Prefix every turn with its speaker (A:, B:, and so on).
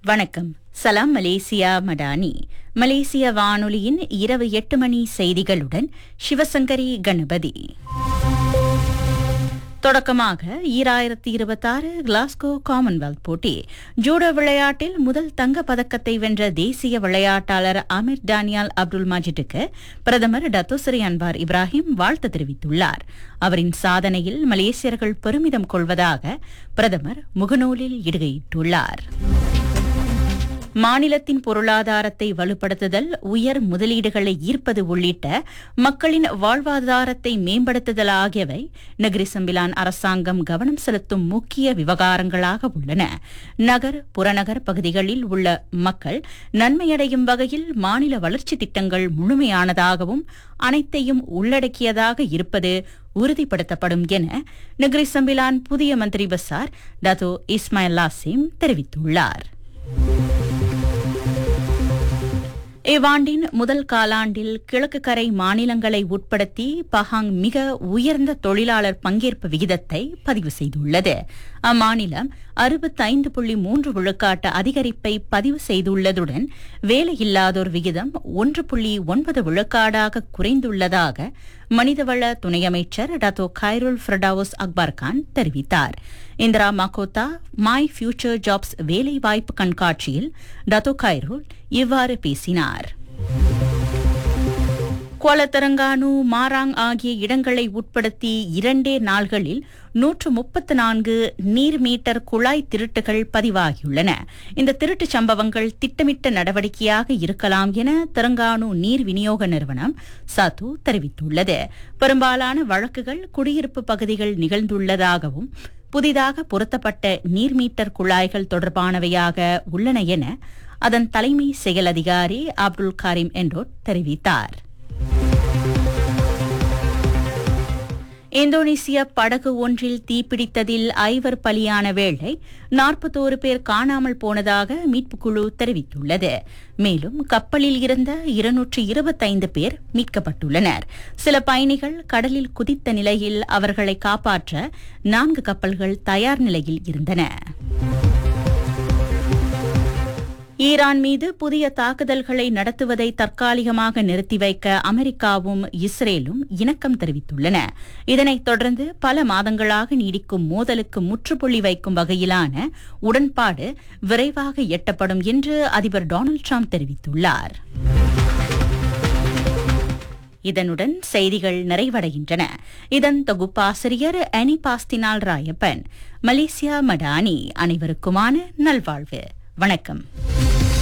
A: வணக்கம் சலாம் மலேசியா மடானி மலேசிய வானொலியின் இரவு எட்டு மணி செய்திகளுடன் சிவசங்கரி கணபதி தொடக்கமாக ஈராயிரத்தி இருபத்தாறு கிளாஸ்கோ காமன்வெல்த் போட்டி ஜூடோ விளையாட்டில் முதல் தங்க பதக்கத்தை வென்ற தேசிய விளையாட்டாளர் அமீர் டானியால் அப்துல் மாஜிட்டுக்கு பிரதமர் டத்தோசரி அன்வார் இப்ராஹிம் வாழ்த்து தெரிவித்துள்ளார் அவரின் சாதனையில் மலேசியர்கள் பெருமிதம் கொள்வதாக பிரதமர் முகநூலில் இடுகையிட்டுள்ளார் மாநிலத்தின் பொருளாதாரத்தை வலுப்படுத்துதல் உயர் முதலீடுகளை ஈர்ப்பது உள்ளிட்ட மக்களின் வாழ்வாதாரத்தை மேம்படுத்துதல் ஆகியவை நகரி சம்பிலான் அரசாங்கம் கவனம் செலுத்தும் முக்கிய விவகாரங்களாக உள்ளன நகர் புறநகர் பகுதிகளில் உள்ள மக்கள் நன்மையடையும் வகையில் மாநில வளர்ச்சி திட்டங்கள் முழுமையானதாகவும் அனைத்தையும் உள்ளடக்கியதாக இருப்பது உறுதிப்படுத்தப்படும் என நகரி சம்பிலான் புதிய மந்திரி பசார் டத்தோ இஸ்மாயில் லாசிம் தெரிவித்துள்ளார் இவ்வாண்டின் முதல் காலாண்டில் கிழக்கு கரை மாநிலங்களை உட்படுத்தி பஹாங் மிக உயர்ந்த தொழிலாளர் பங்கேற்பு விகிதத்தை பதிவு செய்துள்ளது அம்மாநிலம் அறுபத்தைந்து புள்ளி மூன்று விழுக்காட்டு அதிகரிப்பை பதிவு செய்துள்ளதுடன் வேலையில்லாதோர் விகிதம் ஒன்று புள்ளி ஒன்பது விழுக்காடாக குறைந்துள்ளதாக மனிதவள துணை அமைச்சர் டத்தோ கைருல் ஃபிரடாவோஸ் அக்பர்கான் தெரிவித்தார் Indera Mahkota My Future Jobs வேலைவாய்ப்பு கண்காட்சியில் டத்தோ கைருல் இவ்வாறு பேசினார் கோலத்தரங்கானு மாராங் ஆகிய இடங்களை உட்படுத்தி இரண்டே நாள்களில் நூற்று முப்பத்து நான்கு நீர் மீட்டர் குழாய் திருட்டுகள் பதிவாகியுள்ளன இந்த திருட்டுச் சம்பவங்கள் திட்டமிட்ட நடவடிக்கையாக இருக்கலாம் என தெலங்கானு நீர் விநியோக நிறுவனம் சத்து தெரிவித்துள்ளது பெரும்பாலான வழக்குகள் குடியிருப்பு பகுதிகள் நிகழ்ந்துள்ளதாகவும் புதிதாக பொருத்தப்பட்ட நீர் மீட்டர் குழாய்கள் தொடர்பானவையாக உள்ளன என அதன் தலைமை செயல் அதிகாரி அப்துல் காரிம் என்டோட் தெரிவித்தார் இந்தோனேசிய படகு ஒன்றில் தீப்பிடித்ததில் ஐவர் பலியான வேளை நாற்பத்தோரு பேர் காணாமல் போனதாக மீட்புக்குழு தெரிவித்துள்ளது மேலும் கப்பலில் இருந்த இருநூற்று இருபத்தைந்து பேர் மீட்கப்பட்டுள்ளனர் சில பயணிகள் கடலில் குதித்த நிலையில் அவர்களை காப்பாற்ற நான்கு கப்பல்கள் தயார் நிலையில் இருந்தன ஈரான் மீது புதிய தாக்குதல்களை நடத்துவதை தற்காலிகமாக நிறுத்தி வைக்க அமெரிக்காவும் இஸ்ரேலும் இணக்கம் தெரிவித்துள்ளன இதனைத் தொடர்ந்து பல மாதங்களாக நீடிக்கும் மோதலுக்கு முற்றுப்புள்ளி வைக்கும் வகையிலான உடன்பாடு விரைவாக எட்டப்படும் என்று அதிபர் டொனால்டு ட்ரம்ப் தெரிவித்துள்ளார் இதனுடன் செய்திகள் நிறைவடைகின்றன இதன் தொகுப்பாசிரியர் அனி பாஸ்தினால் ராயப்பன் மலேசியா மடானி அனைவருக்குமான நல்வாழ்வு வணக்கம்